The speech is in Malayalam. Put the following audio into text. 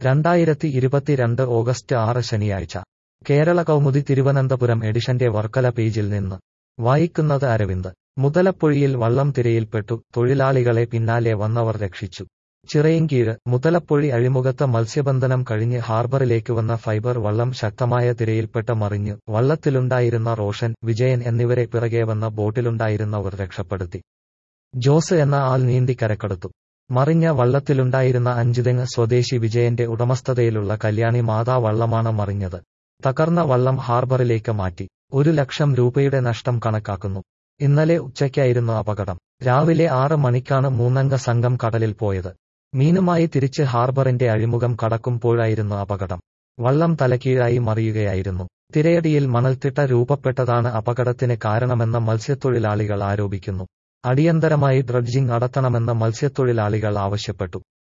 രണ്ടായിരത്തി ഇരുപത്തിരണ്ട് ഓഗസ്റ്റ് ആറ് ശനിയാഴ്ച കേരള കൗമുദി തിരുവനന്തപുരം എഡിഷന്റെ വർക്കല പേജിൽ നിന്ന് വായിക്കുന്നത് അരവിന്ദ് മുതലപ്പൊഴിയിൽ വള്ളം തിരയിൽപ്പെട്ടു തൊഴിലാളികളെ പിന്നാലെ വന്നവർ രക്ഷിച്ചു ചിറയിൻകീഴ് മുതലപ്പൊഴി അഴിമുഖത്ത് മത്സ്യബന്ധനം കഴിഞ്ഞ് ഹാർബറിലേക്ക് വന്ന ഫൈബർ വള്ളം ശക്തമായ തിരയിൽപ്പെട്ട് മറിഞ്ഞു വള്ളത്തിലുണ്ടായിരുന്ന റോഷൻ വിജയൻ എന്നിവരെ പിറകെ വന്ന ബോട്ടിലുണ്ടായിരുന്നവർ രക്ഷപ്പെടുത്തി ജോസ് എന്ന ആൾ നീന്തി കരക്കെടുത്തു മറിഞ്ഞ വള്ളത്തിലുണ്ടായിരുന്ന അഞ്ചുതെങ്ങ് സ്വദേശി വിജയന്റെ ഉടമസ്ഥതയിലുള്ള കല്യാണി മാതാ വള്ളമാണ് മറിഞ്ഞത് തകർന്ന വള്ളം ഹാർബറിലേക്ക് മാറ്റി ഒരു ലക്ഷം രൂപയുടെ നഷ്ടം കണക്കാക്കുന്നു ഇന്നലെ ഉച്ചയ്ക്കായിരുന്നു അപകടം രാവിലെ ആറ് മണിക്കാണ് മൂന്നംഗ സംഘം കടലിൽ പോയത് മീനുമായി തിരിച്ച് ഹാർബറിന്റെ അഴിമുഖം കടക്കുമ്പോഴായിരുന്നു അപകടം വള്ളം തലകീഴായി മറിയുകയായിരുന്നു തിരയടിയിൽ മണൽത്തിട്ട രൂപപ്പെട്ടതാണ് അപകടത്തിന് കാരണമെന്ന് മത്സ്യത്തൊഴിലാളികൾ ആരോപിക്കുന്നു അടിയന്തരമായി ഡ്രഡ്ജിംഗ് നടത്തണമെന്ന് മത്സ്യത്തൊഴിലാളികൾ ആവശ്യപ്പെട്ടു